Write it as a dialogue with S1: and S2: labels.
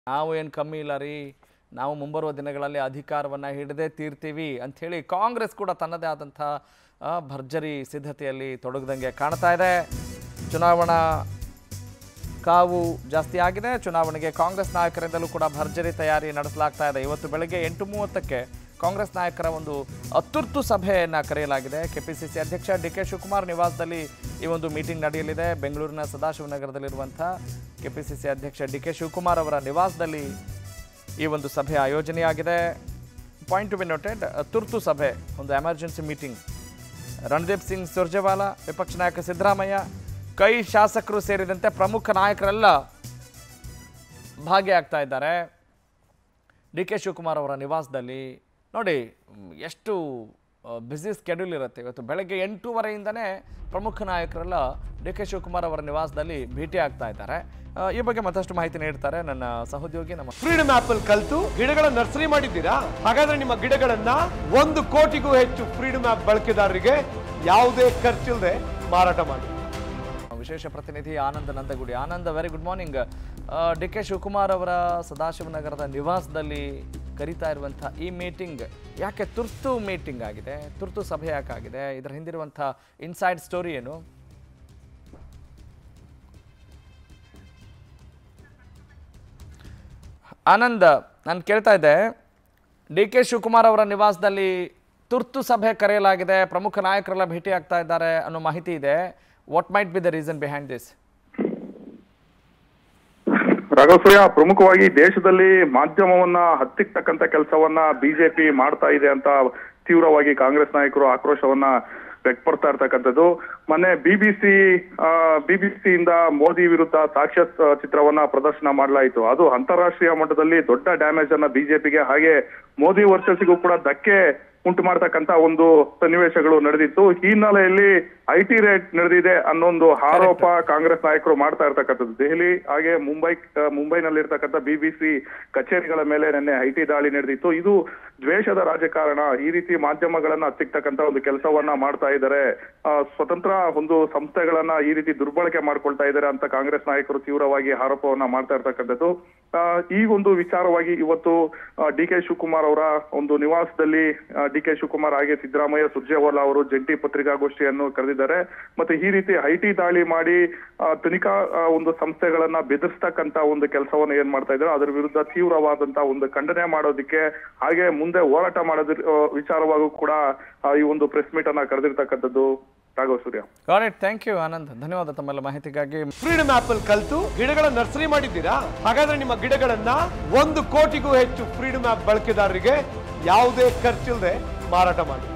S1: ನಾವು ಏನು ಕಮ್ಮಿ ಇಲ್ಲ ರೀ ನಾವು ಮುಂಬರುವ ದಿನಗಳಲ್ಲಿ ಅಧಿಕಾರವನ್ನು ಹಿಡದೇ ತೀರ್ತೀವಿ ಅಂಥೇಳಿ ಕಾಂಗ್ರೆಸ್ ಕೂಡ ತನ್ನದೇ ಆದಂಥ ಆ, ಭರ್ಜರಿ ಸಿದ್ಧತೆಯಲ್ಲಿ ತೊಡಗದಂಗೆ ಕಾಣ್ತಾ ಇದೆ ಚುನಾವಣಾ ಕಾವು ಜಾಸ್ತಿ ಆಗಿದೆ ಚುನಾವಣೆಗೆ ಕಾಂಗ್ರೆಸ್ ನಾಯಕರಿಂದಲೂ ಕೂಡ ಭರ್ಜರಿ ತಯಾರಿ ನಡೆಸಲಾಗ್ತಾ ಇದೆ ಇವತ್ತು ಬೆಳಗ್ಗೆ ಎಂಟು ಮೂವತ್ತಕ್ಕೆ ಕಾಂಗ್ರೆಸ್ ನಾಯಕರ ಒಂದು ಅತುರ್ತು ಸಭೆಯನ್ನು ಕರೆಯಲಾಗಿದೆ ಕೆಪಿಸಿಸಿ ಅಧ್ಯಕ್ಷ ಡಿ ಕೆ ಶಿವಕುಮಾರ್ ನಿವಾಸದಲ್ಲಿ ಈ ಒಂದು ಮೀಟಿಂಗ್ ನಡೆಯಲಿದೆ ಬೆಂಗಳೂರಿನ ಸದಾಶಿವನಗರದಲ್ಲಿರುವಂಥ ಕೆಪಿಸಿಸಿ ಅಧ್ಯಕ್ಷ ಡಿ ಕೆ ಶಿವಕುಮಾರ್ ಅವರ ನಿವಾಸದಲ್ಲಿ ಈ ಒಂದು ಸಭೆ ಆಯೋಜನೆಯಾಗಿದೆ ಪಾಯಿಂಟ್ ಟು ಬಿ ನೋಟೆಡ್ ತುರ್ತು ಸಭೆ ಒಂದು ಎಮರ್ಜೆನ್ಸಿ ಮೀಟಿಂಗ್ ರಣದೀಪ್ ಸಿಂಗ್ ಸುರ್ಜೇವಾಲಾ ವಿಪಕ್ಷ ನಾಯಕ ಸಿದ್ದರಾಮಯ್ಯ ಕೈ ಶಾಸಕರು ಸೇರಿದಂತೆ ಪ್ರಮುಖ ನಾಯಕರೆಲ್ಲ ಭಾಗಿಯಾಗ್ತಾ ಇದ್ದಾರೆ ಡಿ ಕೆ ಶಿವಕುಮಾರ್ ಅವರ ನಿವಾಸದಲ್ಲಿ ನೋಡಿ ಮ್, ಎಷ್ಟು ಬ್ಯುಸಿ ಸ್ಕೆಡ್ಯೂಲ್ ಇರುತ್ತೆ ಇವತ್ತು ಬೆಳಗ್ಗೆ ಎಂಟೂವರೆಯಿಂದನೇ ಪ್ರಮುಖ ನಾಯಕರೆಲ್ಲ ಡಿ ಕೆ ಶಿವಕುಮಾರ್ ಅವರ ನಿವಾಸದಲ್ಲಿ ಭೇಟಿ ಆಗ್ತಾ ಇದ್ದಾರೆ ಆ, ಈ ಬಗ್ಗೆ ಮತ್ತಷ್ಟು ಮಾಹಿತಿ ನೀಡ್ತಾರೆ ನನ್ನ ಸಹೋದ್ಯೋಗಿ ನಮ್ಮ
S2: ಫ್ರೀಡಮ್ ಆಪ್ ಅಲ್ಲಿ ಕಲ್ತು ಗಿಡಗಳ ನರ್ಸರಿ ಮಾಡಿದ್ದೀರಾ ಹಾಗಾದ್ರೆ ನಿಮ್ಮ ಗಿಡಗಳನ್ನ ಒಂದು ಕೋಟಿಗೂ ಹೆಚ್ಚು ಫ್ರೀಡಮ್ ಆಪ್ ಬಳಕೆದಾರರಿಗೆ ಯಾವುದೇ ಖರ್ಚಿಲ್ಲದೆ ಮಾರಾಟ ಮಾಡಿ
S1: ವಿಶೇಷ ಪ್ರತಿನಿಧಿ Anand Nandagudi Anand very good morning D K Shivakumar ಅವರ ಸದಾಶಿವನಗರದ ನಿವಾಸದಲ್ಲಿ ಕರೀತಾ ಇರುವಂಥ ಈ ಮೀಟಿಂಗ್ ಯಾಕೆ ತುರ್ತು ಮೀಟಿಂಗ್ ಆಗಿದೆ ತುರ್ತು ಸಭೆ ಯಾಕಾಗಿದೆ ಇದರ ಹಿಂದಿರುವಂಥ ಇನ್ಸೈಡ್ ಸ್ಟೋರಿ ಏನು ಆನಂದ್ ನಾನು ಕೇಳ್ತಾ ಇದ್ದೆ ಡಿ ಕೆ ಶಿವಕುಮಾರ್ ಅವರ ನಿವಾಸದಲ್ಲಿ ತುರ್ತು ಸಭೆ ಕರೆಯಲಾಗಿದೆ ಪ್ರಮುಖ ನಾಯಕರೆಲ್ಲ ಭೇಟಿ ಆಗ್ತಾ ಇದ್ದಾರೆ ಅನ್ನೋ ಮಾಹಿತಿ ಇದೆ what might be the reason behind this
S3: Raghavasurya ಪ್ರಮುಖವಾಗಿ ದೇಶದಲ್ಲಿ ಮಾಧ್ಯಮವನ್ನ ಹತ್ತಿಕ್ಕತಕ್ಕಂತ ಕೆಲಸವನ್ನ ಬಿಜೆಪಿ ಮಾಡ್ತಾ ಇದೆ ಅಂತ ತೀವ್ರವಾಗಿ ಕಾಂಗ್ರೆಸ್ ನಾಯಕರು ಆಕ್ರೋಶವನ್ನ ವ್ಯಕ್ತಪಡ್ತಾ ಇರ್ತಕ್ಕಂಥದ್ದು ಮೊನ್ನೆ ಬಿಬಿಸಿ ಬಿಬಿಸಿಯಿಂದ ಮೋದಿ ವಿರುದ್ಧ ಸಾಕ್ಷ್ಯ ಸ- ಚಿತ್ರವನ್ನ ಪ್ರದರ್ಶನ ಮಾಡಲಾಯಿತು ಅದು ಅಂತಾರಾಷ್ಟ್ರೀಯ ಮಟ್ಟದಲ್ಲಿ ದೊಡ್ಡ ಡ್ಯಾಮೇಜ್ ಅನ್ನ ಬಿಜೆಪಿಗೆ ಹಾಗೆ ಮೋದಿ ವರ್ಚಸ್ಸಿಗೂ ಕೂಡ ಧಕ್ಕೆ ಉಂಟು ಮಾಡ್ತಕ್ಕಂತ ಒಂದು ಸನ್ನಿವೇಶಗಳು ನಡೆದಿತ್ತು ಈ ಹಿನ್ನೆಲೆಯಲ್ಲಿ ಐ ಟಿ ರೇಟ್ ನಡೆದಿದೆ ಅನ್ನೊಂದು ಆರೋಪ ಕಾಂಗ್ರೆಸ್ ನಾಯಕರು ಮಾಡ್ತಾ ಇರ್ತಕ್ಕಂಥದ್ದು ದೆಹಲಿ ಹಾಗೆ ಮುಂಬೈ ಆ, ಮುಂಬೈನಲ್ಲಿರ್ತಕ್ಕಂಥ ಬಿಬಿಸಿ ಕಚೇರಿಗಳ ಮೇಲೆ ನಿನ್ನೆ ಐ ಟಿ ದಾಳಿ ನಡೆದಿತ್ತು ಇದು ದ್ವೇಷದ ರಾಜಕಾರಣ ಈ ರೀತಿ ಮಾಧ್ಯಮಗಳನ್ನ ಹತ್ತಿಕ್ತಕ್ಕಂತ ಒಂದು ಕೆಲಸವನ್ನ ಮಾಡ್ತಾ ಇದ್ದಾರೆ ಆ, ಸ್ವತಂತ್ರ ಒಂದು ಸಂಸ್ಥೆಗಳನ್ನ ಈ ರೀತಿ ದುರ್ಬಳಕೆ ಮಾಡ್ಕೊಳ್ತಾ ಇದ್ದಾರೆ ಅಂತ ಕಾಂಗ್ರೆಸ್ ನಾಯಕರು ತೀವ್ರವಾಗಿ ಆರೋಪವನ್ನ ಮಾಡ್ತಾ ಇರ್ತಕ್ಕಂಥದ್ದು ಆ, ಈ ಒಂದು ವಿಚಾರವಾಗಿ ಇವತ್ತು ಡಿ ಕೆ ಶಿವಕುಮಾರ್ ಅವರ ಒಂದು ನಿವಾಸದಲ್ಲಿ ಡಿ ಕೆ ಶಿವಕುಮಾರ್ ಹಾಗೆ ಸಿದ್ದರಾಮಯ್ಯ ಸುರ್ಜೇವಾಲಾ ಅವರು ಜಂಟಿ ಪತ್ರಿಕಾಗೋಷ್ಠಿಯನ್ನು ಕರೆದಿದ್ದಾರೆ ಮತ್ತೆ ಈ ರೀತಿ ಐ ಟಿ ದಾಳಿ ಮಾಡಿ ಆ, ತನಿಖಾ ಆ, ಒಂದು ಸಂಸ್ಥೆಗಳನ್ನ ಬೆದರಿಸ್ತಕ್ಕಂತ ಒಂದು ಕೆಲಸವನ್ನ ಏನ್ ಮಾಡ್ತಾ ಇದ್ದಾರೆ ಅದರ ವಿರುದ್ಧ ತೀವ್ರವಾದಂತ ಒಂದು ಖಂಡನೆ ಮಾಡೋದಕ್ಕೆ ಹಾಗೆ ಮುಂದೆ ಹೋರಾಟ ಮಾಡೋದ್ರ ಆ, ವಿಚಾರವಾಗೂ ಕೂಡ ಆ, ಈ ಒಂದು ಪ್ರೆಸ್ ಮೀಟ್ ಅನ್ನ ಕರೆದಿರ್ತಕ್ಕಂಥದ್ದು Raghava Surya
S1: got it thank you Anand ಧನ್ಯವಾದ ತಮ್ಮೆಲ್ಲ ಮಾಹಿತಿಗಾಗಿ
S2: ಫ್ರೀಡಮ್ ಆಪ್ ಅಲ್ಲಿ ಕಲ್ತು ಗಿಡಗಳ ನರ್ಸರಿ ಮಾಡಿದ್ದೀರಾ ಹಾಗಾದ್ರೆ ನಿಮ್ಮ ಗಿಡಗಳನ್ನ ಒಂದು ಕೋಟಿಗೂ ಹೆಚ್ಚು ಫ್ರೀಡಮ್ ಆಪ್ ಬಳಕೆದಾರರಿಗೆ ಯಾವುದೇ ಖರ್ಚಿಲ್ಲದೆ ಮಾರಾಟ ಮಾಡಿ